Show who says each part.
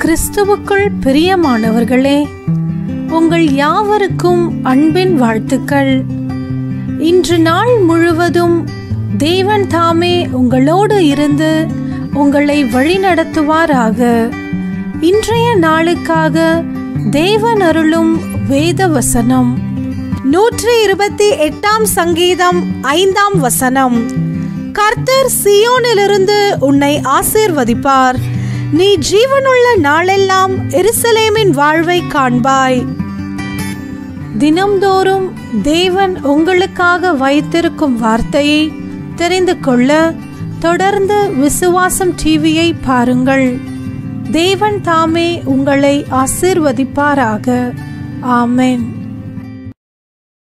Speaker 1: கிறிஸ்துவுக்குள் பிரியமானவர்களே உங்கள் யாவருக்கும் அன்பின் வாழ்த்துக்கள் இன்று நாள் முழுவதும் தேவன் தாமே உங்களோடு இருந்து உங்களை வழிநடத்துவாராக இன்றைய நாளுக்காக தேவன் அருளும் வேத வசனம்
Speaker 2: நூற்றி இருபத்தி எட்டாம் சங்கீதம் ஐந்தாம் வசனம் கர்த்தர் சியோனிலிருந்து உன்னை ஆசீர்வதிப்பார் நீ ஜீவனுள்ள நாளெல்லாம் எருசலேமின் வாழ்வை காண்பாய்
Speaker 1: தினம்தோறும் தேவன் உங்களுக்காக வைத்திருக்கும் வார்த்தையை தெரிந்து கொள்ள தொடர்ந்து விசுவாசம் டிவியை பாருங்கள் தேவன் தாமே உங்களை ஆசீர்வதிப்பாராக ஆமென்